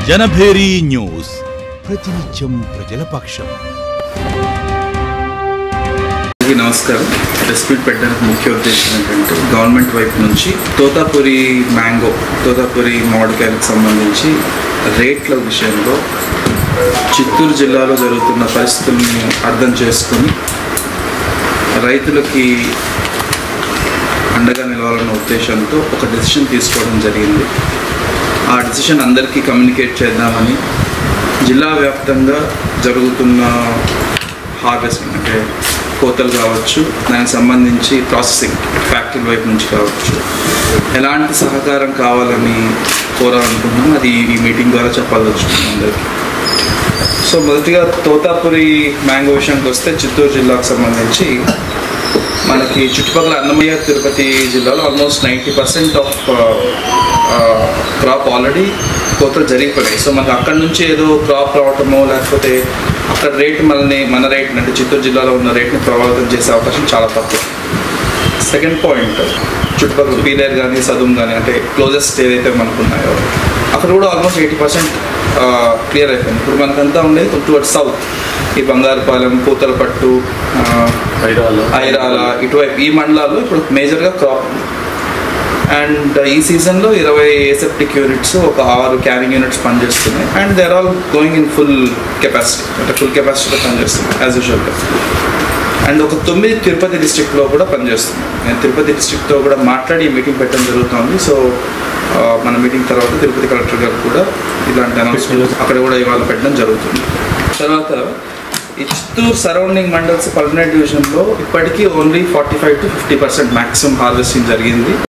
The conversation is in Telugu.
జనభేరీ న్యూస్ ప్రతినిత్యం ప్రజల పక్షం అందరికీ నమస్కారం ప్రెస్ మీట్ పెట్టడానికి ముఖ్య ఉద్దేశం ఏంటంటే గవర్నమెంట్ వైపు నుంచి తోతాపురి మ్యాంగో తోతాపురి మామిడికాయలకు సంబంధించి రేట్ల విషయంలో చిత్తూరు జిల్లాలో జరుగుతున్న పరిస్థితులను అర్థం చేసుకొని రైతులకి అండగా నిలవాలన్న ఉద్దేశంతో ఒక డెసిషన్ తీసుకోవడం జరిగింది ఆ డెసిషన్ అందరికీ కమ్యూనికేట్ చేద్దామని జిల్లా వ్యాప్తంగా జరుగుతున్న హార్వెస్టింగ్ అంటే కోతలు కావచ్చు దానికి సంబంధించి ప్రాసెసింగ్ ఫ్యాక్టరీ వైపు నుంచి కావచ్చు ఎలాంటి సహకారం కావాలని కోరాలనుకుంటున్నాం అది ఈ మీటింగ్ ద్వారా చెప్పాలనుకుంటున్నాం అందరికీ సో మొదటిగా తోతాపురి మ్యాంగో విషయానికి వస్తే చిత్తూరు జిల్లాకు సంబంధించి మనకి చుట్టుపక్కల అన్నమయ్య తిరుపతి జిల్లాలో almost ninety percent of crop already కోతలు జరిగిపోయాయి సో మనకు అక్కడ నుంచి ఏదో క్రాప్ రావటమో లేకపోతే అక్కడ రేట్ మనల్ని మన రేట్ అంటే చిత్తూరు జిల్లాలో ఉన్న రేట్ని ప్రభావితం చేసే అవకాశం చాలా తక్కువ సెకండ్ పాయింట్ చుట్టుపక్కల పీలేర్ కానీ సదుం కానీ అంటే క్లోజెస్ట్ ఏదైతే మనకు ఉన్నాయో అక్కడ కూడా ఆల్మోస్ట్ ఎయిటీ పర్సెంట్ క్లియర్ అయిపోయింది ఇప్పుడు మనకంతా ఉండేది టువర్డ్ సౌత్ ఈ బంగారుపాలెం పూతలపట్టు ఆ, ఐరాల ఇటువైపు ఈ మండలాల్లో ఇప్పుడు మేజర్గా క్రాప్ ఉంది అండ్ ఈ సీజన్లో ఇరవై ఏసెప్టిక్ యూనిట్స్ ఒక ఆరు క్యారింగ్ యూనిట్స్ పనిచేస్తున్నాయి and they're all going in full capacity అంటే ఫుల్ కెపాసిటీలో పనిచేస్తున్నాయి యాజ్ యూజువల్గా అండ్ ఒక తొమ్మిది తిరుపతి డిస్ట్రిక్ట్లో కూడా పనిచేస్తుంది నేను తిరుపతి డిస్ట్రిక్ట్తో కూడా మాట్లాడి ఈ మీటింగ్ పెట్టడం జరుగుతుంది సో ఆ, మన మీటింగ్ తర్వాత తిరుపతి కలెక్టర్ గారు కూడా ఇలాంటి అనౌన్స్మెంట్ అక్కడ కూడా ఇవాళ పెట్టడం జరుగుతుంది తర్వాత ఈ చిత్తూరు సరౌండింగ్ మండల్స్ పల్మనేట్ డివిజన్లో ఇప్పటికీ only forty five to fifty percent maximum harvesting జరిగింది